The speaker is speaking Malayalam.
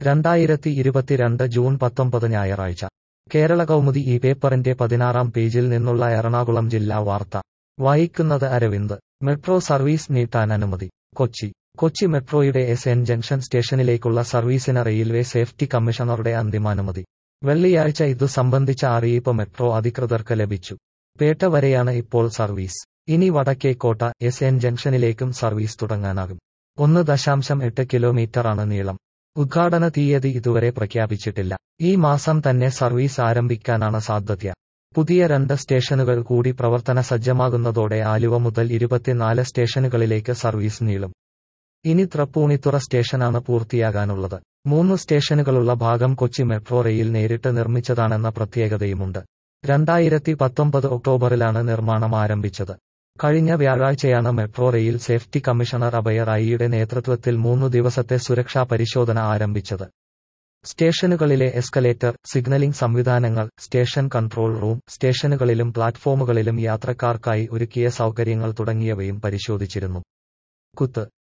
രണ്ടായിരത്തി ഇരുപത്തിരണ്ട് ജൂൺ പത്തൊമ്പത് ഞായറാഴ്ച കേരള കൗമുദി ഈ പേപ്പറിന്റെ പതിനാറാം പേജിൽ നിന്നുള്ള എറണാകുളം ജില്ലാ വാർത്ത വായിക്കുന്നത് അരവിന്ദ് മെട്രോ സർവീസ് നീട്ടാൻ അനുമതി കൊച്ചി കൊച്ചി മെട്രോയുടെ എസ് എൻ ജംഗ്ഷൻ സ്റ്റേഷനിലേക്കുള്ള സർവീസിന് റെയിൽവേ സേഫ്റ്റി കമ്മീഷണറുടെ അന്തിമാനുമതി വെള്ളിയാഴ്ച ഇതു സംബന്ധിച്ച അറിയിപ്പ് മെട്രോ അധികൃതർക്ക് ലഭിച്ചു പേട്ട വരെയാണ് ഇപ്പോൾ സർവീസ് ഇനി വടക്കേക്കോട്ട എസ് എൻ ജംഗ്ഷനിലേക്കും സർവീസ് തുടങ്ങാനാകും ഒന്ന് ദശാംശം എട്ട് കിലോമീറ്ററാണ് നീളം ഉദ്ഘാടന തീയതി ഇതുവരെ പ്രഖ്യാപിച്ചിട്ടില്ല ഈ മാസം തന്നെ സർവീസ് ആരംഭിക്കാനാണ് സാധ്യത പുതിയ രണ്ട് സ്റ്റേഷനുകൾ കൂടി പ്രവർത്തന സജ്ജമാകുന്നതോടെ ആലുവ മുതൽ ഇരുപത്തിനാല് സ്റ്റേഷനുകളിലേക്ക് സർവീസ് നീളും ഇനി തൃപ്പൂണിത്തുറ സ്റ്റേഷനാണ് പൂർത്തിയാകാനുള്ളത് മൂന്ന് സ്റ്റേഷനുകളുള്ള ഭാഗം കൊച്ചി മെട്രോ റെയിൽ നേരിട്ട് നിർമ്മിച്ചതാണെന്ന പ്രത്യേകതയുമുണ്ട് രണ്ടായിരത്തി പത്തൊമ്പത് ഒക്ടോബറിലാണ് നിർമ്മാണം ആരംഭിച്ചത് കഴിഞ്ഞ വ്യാഴാഴ്ചയാണ് metro rail safety commissioner Abhay റായിയുടെ നേതൃത്വത്തിൽ മൂന്നു ദിവസത്തെ സുരക്ഷാ പരിശോധന ആരംഭിച്ചത് സ്റ്റേഷനുകളിലെ എസ്കലേറ്റർ സിഗ്നലിംഗ് സംവിധാനങ്ങൾ സ്റ്റേഷൻ കൺട്രോൾ റൂം സ്റ്റേഷനുകളിലും പ്ലാറ്റ്ഫോമുകളിലും യാത്രക്കാർക്കായി ഒരുക്കിയ സൗകര്യങ്ങൾ തുടങ്ങിയവയും പരിശോധിച്ചിരുന്നു കുത്ത്